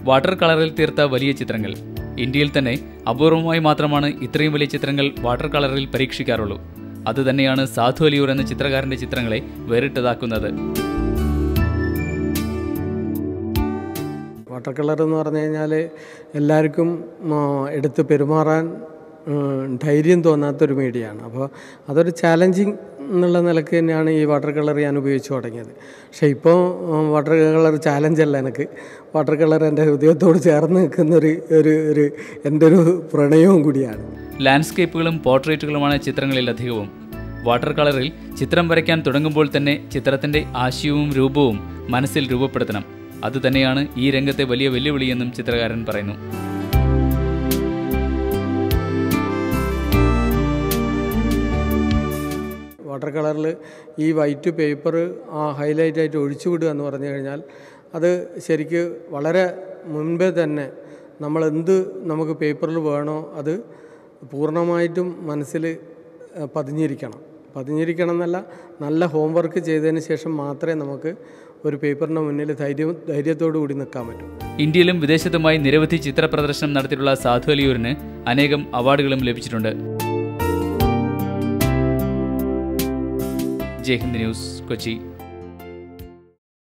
water കളറിൽ തീർത്ത വലിയ ചിത്രങ്ങൾ ഇന്ത്യയിൽ തന്നെ അപൂർവമായി മാത്രമാണ് ഇത്രയും വലിയ ചിത്രങ്ങൾ വാട്ടർ കളറിൽ പരീക്ഷിക്കാറുള്ളൂ അതുതന്നെയാണ് സാധു അലിയൂർ എന്ന ചിത്രകാരന്റെ ചിത്രങ്ങളെ വേറിട്ടതാക്കുന്നത് വാട്ടർ കളർ എന്ന് പറഞ്ഞു കഴിഞ്ഞാൽ എല്ലാവർക്കും ആ, എടുത്ത് പെരുമാറാൻ ഉം, ധൈര്യം തോന്നാത്തൊരു മീഡിയയാണ് അപ്പോൾ അതൊരു ചാലഞ്ചിങ് എന്നുള്ള നിലയ്ക്ക് തന്നെയാണ് ഈ വാട്ടർ കളർ ഞാൻ ഉപയോഗിച്ച് തുടങ്ങിയത് പക്ഷേ ഇപ്പോൾ വാട്ടർ കളർ ചാലഞ്ചല്ല എനിക്ക് വാട്ടർ കളർ എൻ്റെ ഹൃദയത്തോട് ചേർന്ന് നിൽക്കുന്ന ഒരു ഒരു ഒരു എൻ്റെ ഒരു പ്രണയവും കൂടിയാണ് ലാൻഡ്സ്കേപ്പുകളും പോർട്രേറ്റുകളുമാണ് ചിത്രങ്ങളിൽ അധികവും വാട്ടർ കളറിൽ ചിത്രം വരയ്ക്കാൻ തുടങ്ങുമ്പോൾ തന്നെ ചിത്രത്തിന്റെ ആശയവും രൂപവും മനസ്സിൽ രൂപപ്പെടുത്തണം അതുതന്നെയാണ് ഈ രംഗത്തെ വലിയ വെല്ലുവിളിയെന്നും ചിത്രകാരൻ പറയുന്നു വാട്ടർ കളറിൽ ഈ വൈറ്റ് പേപ്പർ ആ ഹൈലൈറ്റ് ആയിട്ട് ഒഴിച്ചു വിടുക എന്ന് പറഞ്ഞു കഴിഞ്ഞാൽ അത് ശരിക്ക് വളരെ മുൻപേ തന്നെ നമ്മൾ എന്ത് നമുക്ക് പേപ്പറിൽ വേണോ അത് പൂർണ്ണമായിട്ടും മനസ്സിൽ ഏഹ്, പതിഞ്ഞിരിക്കണം പതിഞ്ഞിരിക്കണം എന്നല്ല നല്ല ഹോംവർക്ക് ചെയ്തതിന് ശേഷം മാത്രമേ നമുക്ക് ഒരു പേപ്പറിൻ്റെ മുന്നിൽ ധൈര്യം ധൈര്യത്തോടു കൂടി നിൽക്കാൻ പറ്റൂ ഇന്ത്യയിലും വിദേശത്തുമായി നിരവധി ചിത്ര പ്രദർശനം നടത്തിയിട്ടുള്ള സാധു അലിയൂരിന് അനേകം അവാർഡുകളും ലഭിച്ചിട്ടുണ്ട് ജയ് ഹിന്ദ് ന്യൂസ് കൊച്ചി